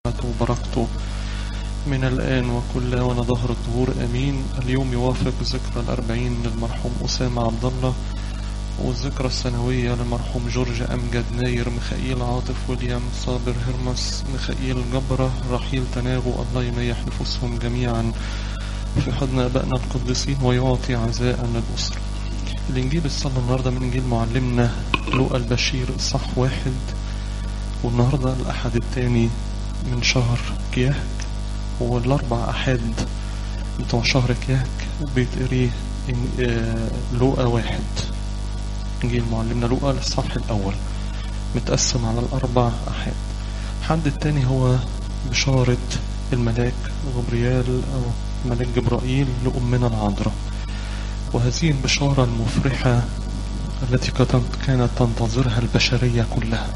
وبركته من الآن وكل آن ظهر الظهور أمين اليوم يوافق ذكرى الأربعين للمرحوم أسامة عبد الله والذكرى السنوية للمرحوم جورج أمجد ناير ميخائيل عاطف ويليام صابر هرمس ميخائيل جبرة رحيل تناغو الله يميح نفوسهم جميعا في حضن أبائنا القديسين ويعطي عزاء للأسرة الإنجيل الصلاة النهاردة من إنجيل معلمنا لوقا البشير صح واحد والنهاردة الأحد الثاني من شهر كياك والأربع أحد بتوع شهر كياك بيتقري لوقا واحد إنجيل معلمنا لوقا الصح الأول متقسم على الأربع أحد الحد الثاني هو بشارة الملاك غبريال أو ملاك جبرائيل لأمنا العذراء وهذه البشارة المفرحة التي كانت تنتظرها البشرية كلها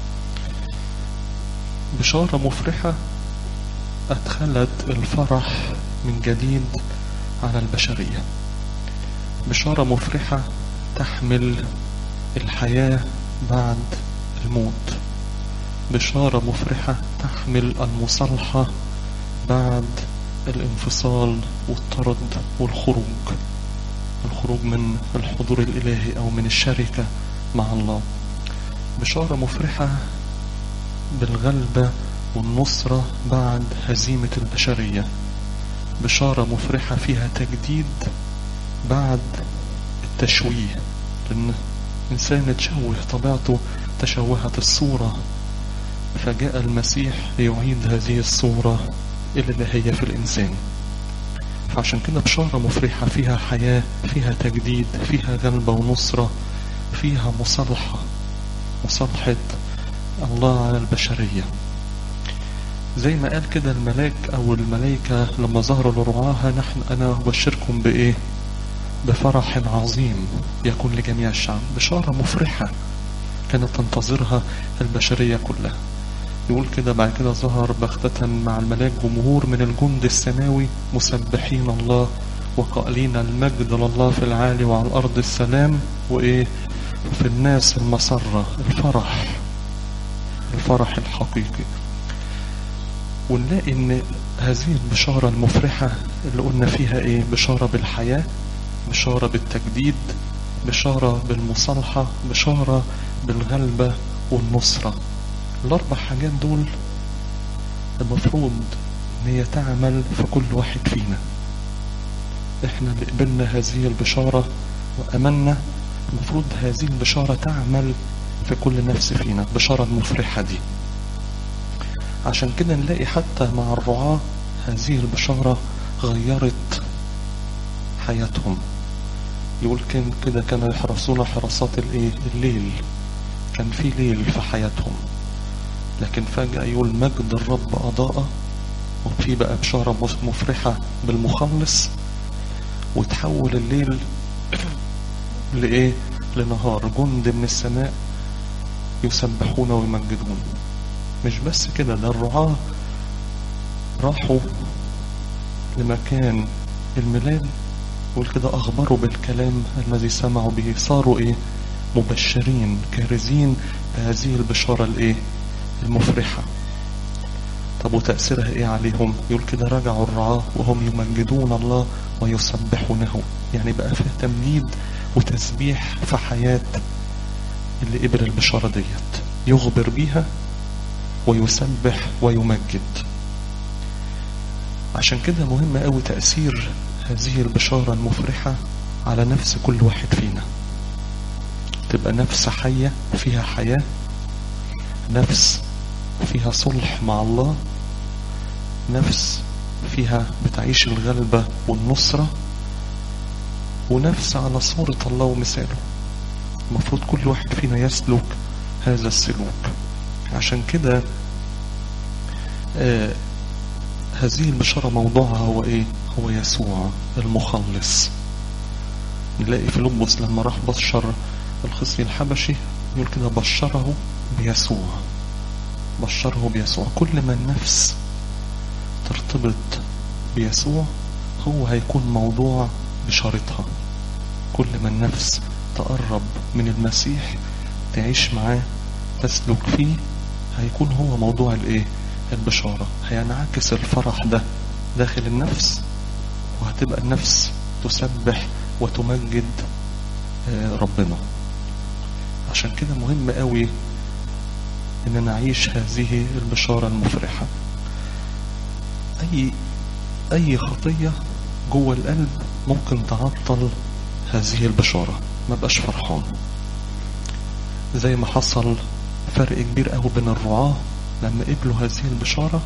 بشارة مفرحة أدخلت الفرح من جديد على البشرية بشارة مفرحة تحمل الحياة بعد الموت بشارة مفرحة تحمل المصالحة بعد الانفصال والطرد والخروج الخروج من الحضور الإلهي أو من الشركة مع الله بشارة مفرحة بالغلبة والنصرة بعد هزيمة البشرية بشارة مفرحة فيها تجديد بعد التشويه لأن إنسان اتشوه طبيعته تشوهت الصورة فجاء المسيح ليعيد هذه الصورة اللي هي في الإنسان فعشان كده بشارة مفرحة فيها حياة فيها تجديد فيها غلبة ونصرة فيها مصالحة مصالحة الله على البشرية زي ما قال كده الملاك أو الملائكة لما ظهروا لرعاها نحن أنا أبشركم بإيه بفرح عظيم يكون لجميع الشعب بشارة مفرحة كانت تنتظرها البشرية كلها يقول كده بعد كده ظهر بغتة مع الملاك جمهور من الجند السماوي مسبحين الله وقائلين المجد لله في العالي وعلى الأرض السلام وإيه في الناس المسرة الفرح الفرح الحقيقي ونلاقي ان هذه البشارة المفرحة اللي قلنا فيها ايه بشارة بالحياة بشارة بالتجديد بشارة بالمصالحة بشارة بالغلبة والنصرة الأربع حاجات دول المفروض ان هي تعمل في كل واحد فينا احنا اللي قبلنا هذه البشارة وأمنا المفروض هذه البشارة تعمل في كل نفس فينا البشارة المفرحة دي عشان كده نلاقي حتى مع الرعاة هذه البشارة غيرت حياتهم يقول كان كده كانوا يحرسون حراسات الايه الليل كان في ليل في حياتهم لكن فجأة يقول مجد الرب أضاء وفي بقى بشارة مفرحة بالمخلص وتحول الليل لإيه لنهار جند من السماء يسبحون ويمجدون مش بس كده ده الرعاة راحوا لمكان الميلاد يقول كده أخبروا بالكلام الذي سمعوا به صاروا إيه مبشرين كارزين بهذه البشارة الإيه المفرحة طب وتأثيرها إيه عليهم يقول كده رجعوا الرعاة وهم يمجدون الله ويسبحونه يعني بقى فيه تمجيد وتسبيح في حياة اللي قبل البشارة ديت يخبر بيها ويسبح ويمجد عشان كده مهم قوي تأثير هذه البشارة المفرحة على نفس كل واحد فينا تبقى نفس حية فيها حياة نفس فيها صلح مع الله نفس فيها بتعيش الغلبة والنصرة ونفس على صورة الله ومثاله المفروض كل واحد فينا يسلك هذا السلوك عشان كده آه هذه البشارة موضوعها هو ايه هو يسوع المخلص نلاقي في لبس لما راح بشر الخصي الحبشي يقول كده بشره بيسوع بشره بيسوع كل ما النفس ترتبط بيسوع هو هيكون موضوع بشارتها كل ما النفس تقرب من المسيح تعيش معاه تسلك فيه هيكون هو موضوع الايه البشارة هينعكس الفرح ده داخل النفس وهتبقى النفس تسبح وتمجد ربنا عشان كده مهم قوي ان نعيش هذه البشارة المفرحة اي اي خطية جوه القلب ممكن تعطل هذه البشارة ما بقاش فرحان زي ما حصل فرق كبير قوي بين الرعاة لما قبلوا هذه البشارة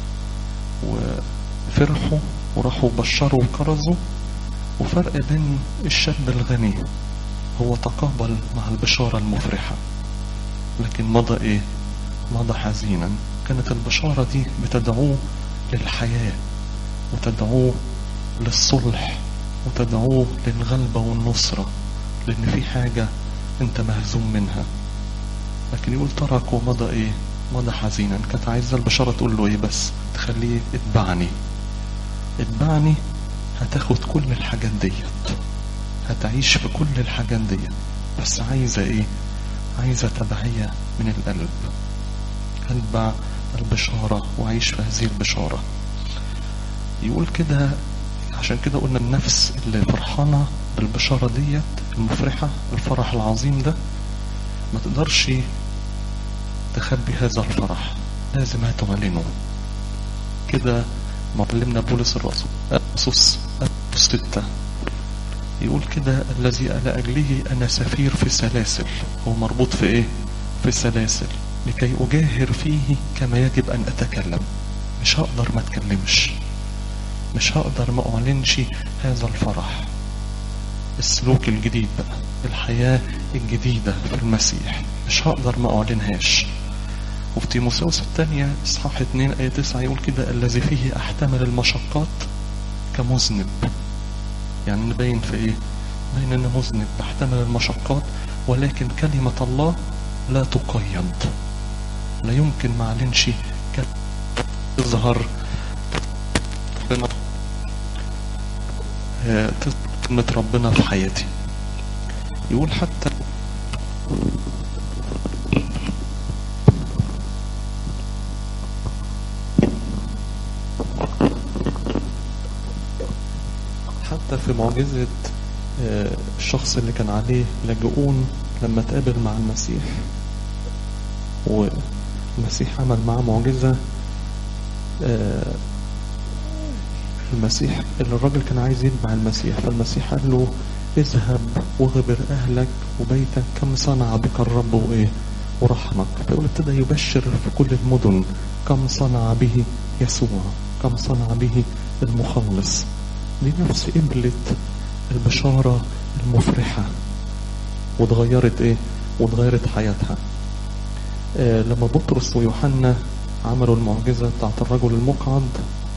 وفرحوا وراحوا بشروا وكرزوا وفرق بين الشاب الغني هو تقابل مع البشارة المفرحة لكن مضى ايه مضى حزينا كانت البشارة دي بتدعوه للحياة وتدعوه للصلح وتدعوه للغلبة والنصرة لان في حاجة انت مهزوم منها لكن يقول ترك ومضى ايه مضى حزينا كانت عايزة البشارة تقول له ايه بس تخليه اتبعني اتبعني هتاخد كل الحاجات ديت هتعيش في كل الحاجات ديت بس عايزة ايه عايزة تبعية من القلب اتبع البشارة وعيش في هذه البشارة يقول كده عشان كده قلنا النفس اللي فرحانة بالبشارة ديت المفرحة الفرح العظيم ده ما تقدرش تخبي هذا الفرح لازم هتعلنه كده معلمنا بولس الرسول أسس ستة يقول كده الذي لأجله أنا سفير في سلاسل هو مربوط في إيه في سلاسل لكي أجاهر فيه كما يجب أن أتكلم مش هقدر ما أتكلمش مش هقدر ما أعلنش هذا الفرح السلوك الجديد بقى الحياة الجديدة في المسيح مش هقدر ما أعلنهاش وفي تيموساوس الثانية إصحاح 2 آية 9 يقول كده الذي فيه أحتمل المشقات كمذنب يعني نبين في إيه بين أن مذنب بحتمل المشقات ولكن كلمة الله لا تقيد لا يمكن ما أعلنش تظهر كلمة ربنا في حياتي يقول حتى حتى في معجزة الشخص اللي كان عليه لاجئون لما تقابل مع المسيح والمسيح عمل معاه معجزة المسيح اللي الراجل كان عايز يتبع المسيح فالمسيح قال له اذهب واغبر اهلك وبيتك كم صنع بك الرب وايه ورحمك فيقول ابتدى يبشر في كل المدن كم صنع به يسوع كم صنع به المخلص دي نفس قبلت البشارة المفرحة واتغيرت ايه واتغيرت حياتها آه لما بطرس ويوحنا عملوا المعجزة بتاعت الرجل المقعد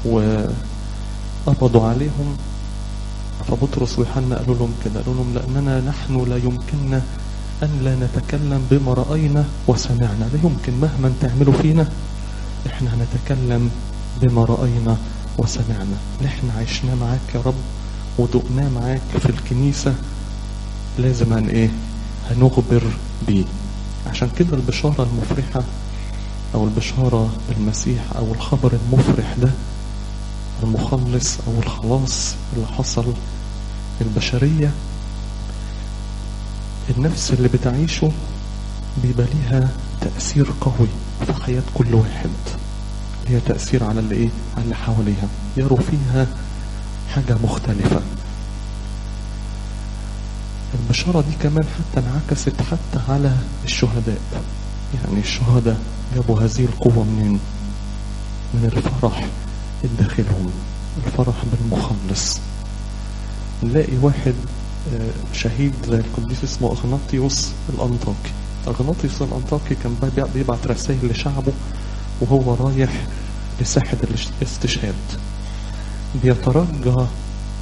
وقبضوا عليهم فبطرس ويوحنا قالوا لهم كده قالوا لهم لأننا نحن لا يمكننا أن لا نتكلم بما رأينا وسمعنا لا يمكن مهما تعملوا فينا احنا هنتكلم بما رأينا وسمعنا اللي احنا عشناه معاك يا رب ودقناه معاك في الكنيسة لازم هن ايه هنخبر بيه عشان كده البشارة المفرحة او البشارة بالمسيح او الخبر المفرح ده المخلص او الخلاص اللي حصل البشرية النفس اللي بتعيشه بيبقى ليها تأثير قوي في حياة كل واحد ليها تأثير على اللي ايه على اللي حواليها يروا فيها حاجة مختلفة البشارة دي كمان حتى انعكست حتى على الشهداء يعني الشهداء جابوا هذه القوة منين من الفرح الداخلهم الفرح بالمخلص نلاقي واحد شهيد زي القديس اسمه أغناطيوس الأنطاكي أغناطيوس الأنطاكي كان بيبعت رسائل لشعبه وهو رايح لساحة الاستشهاد بيترجى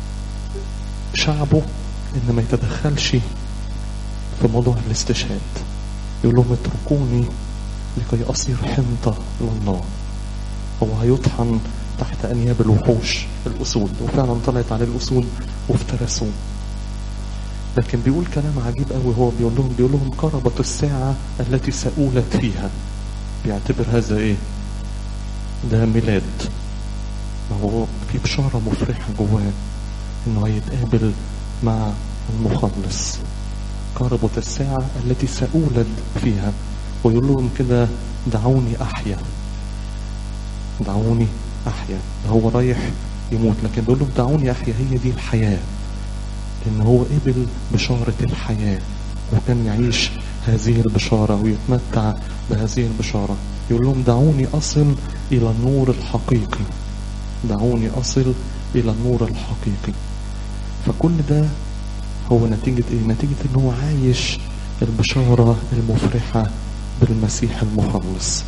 شعبه ان ما يتدخلش في موضوع الاستشهاد يقول لهم اتركوني لكي اصير حنطة لله هو هيطحن تحت انياب الوحوش الاسود وفعلا طلعت عليه الاسود وافترسوه لكن بيقول كلام عجيب قوي هو بيقول لهم بيقول لهم قربت الساعة التي سأولت فيها بيعتبر هذا ايه ده ميلاد ما هو في بشارة مفرحة جواه انه هيتقابل مع المخلص قربت الساعة التي سأولد فيها ويقول لهم كده دعوني أحيا دعوني أحيا هو رايح يموت لكن بيقول لهم دعوني أحيا هي دي الحياة لأن هو قبل بشارة الحياة وكان يعيش هذه البشارة ويتمتع بهذه البشارة يقول لهم دعوني أصل إلى النور الحقيقي دعوني أصل إلى النور الحقيقي فكل ده هو نتيجة إيه؟ نتيجة إن هو عايش البشارة المفرحة بالمسيح المخلص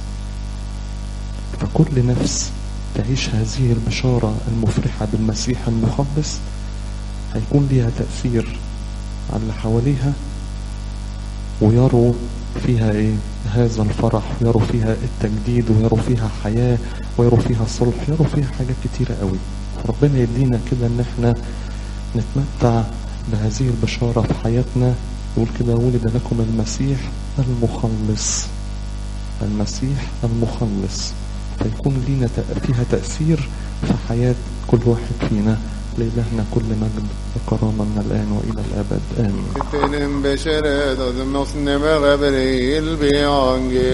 فكل نفس تعيش هذه البشارة المفرحة بالمسيح المخلص هيكون ليها تأثير على اللي حواليها ويروا فيها ايه هذا الفرح ويروا فيها التجديد ويروا فيها حياة ويروا فيها صلح يروا فيها حاجات كتيرة قوي ربنا يدينا كده ان احنا نتمتع بهذه البشارة في حياتنا يقول كده ولد لكم المسيح المخلص المسيح المخلص فيكون لينا فيها تأثير في حياة كل واحد فينا لإلهنا كل مجد وكرامة من الآن وإلى الأبد آمين Benim beşere dadım nasıl neme gabriel bir ange